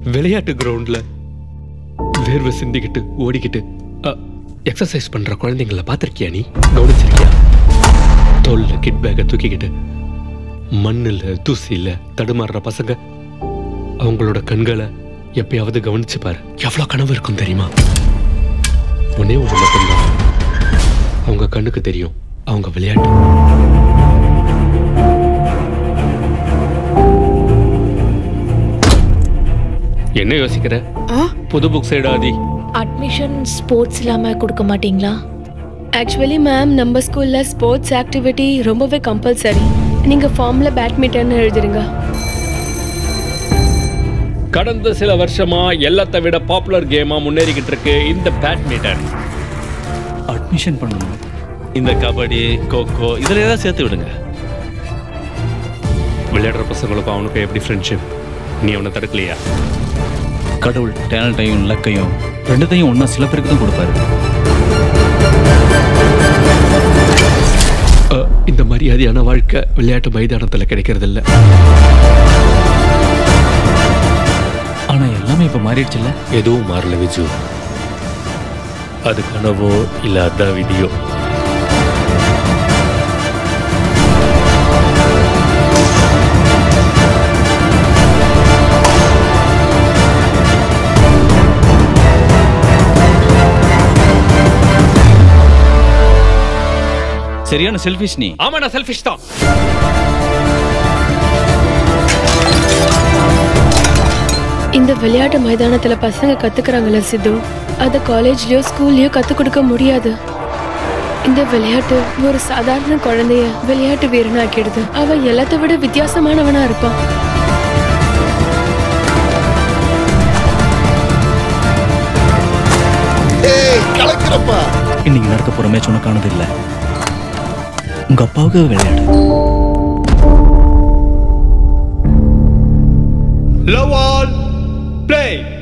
விளையாட்டு கிரவுண்ட்ல வேர்வை சிந்திக்கிட்டு ஓடிக்கிட்டு எக்ஸசைஸ் பண்ற குழந்தைங்கள பார்த்திருக்கியா நீ கவனிச்சிருக்கியா தோல்ல கிட் பேக்கை தூக்கிக்கிட்டு மண்ணுல தூசியில தடுமாறுற பசங்க அவங்களோட கண்களை எப்பயாவது கவனிச்சு பாரு எவ்வளவு கனவு இருக்கும் தெரியுமா ஒன்னே ஒன்று மட்டும்தான் அவங்க கண்ணுக்கு தெரியும் அவங்க விளையாட்டு என்ன யோசிக்கிற புது புக் சைடாதி அட்மிஷன் ஸ்போர்ட்ஸ் இல்லாமல் கொடுக்க மாட்டீங்களா ஆக்சுவலி மேம் நம்ம ஸ்கூல்ல ஸ்போர்ட்ஸ் ஆக்டிவிட்டி ரொம்பவே கம்பல்சரி நீங்க ஃபார்ம்ல பேட்மிண்டன் எழுதுறீங்க கடந்த சில வருஷமா எல்லாத்தை விட பாப்புலர் கேமா முன்னேறிக்கிட்டு இருக்கு இந்த பேட்மிண்டன் அட்மிஷன் பண்ணணும் இந்த கபடி கோகோ இதுல ஏதாவது சேர்த்து விடுங்க விளையாடுற பசங்களுக்கும் அவனுக்கும் எப்படி ஃப்ரெண்ட்ஷிப் நீ அவனை தடுக்கலையா கடவுள் டேலண்ட்டையும் லக்கையும் ரெண்டுத்தையும் ஒன்றா சில பேருக்கு தான் கொடுப்பாரு அஹ், இந்த மரியாதையான வாழ்க்கை விளையாட்டு மைதானத்துல கிடைக்கிறது இல்ல ஆனா எல்லாமே இப்ப மாறிடுச்சுல்ல எதுவும் மாறல விஜு அது கனவோ இல்ல அதான் விதியோ சரியான செல்ஃபிஷ் நீ ஆமா நான் செல்ஃபிஷ் தான் இந்த விளையாட்டு மைதானத்துல பசங்க கத்துக்கிறாங்கல்ல சித்து அத காலேஜ்லயோ ஸ்கூல்லயோ கத்து கொடுக்க முடியாது இந்த விளையாட்டு ஒரு சாதாரண குழந்தைய விளையாட்டு வீரனாக்கிடுது அவன் எல்லாத்தை விட வித்தியாசமானவனா இருப்பான் ஏய் கலக்கிறப்பா இன்னைக்கு நடக்க போற மேட்ச் உனக்கானது இல்ல உங்க அப்பாவுக்கு விளையாடு லவ் ஆல் ப்ளே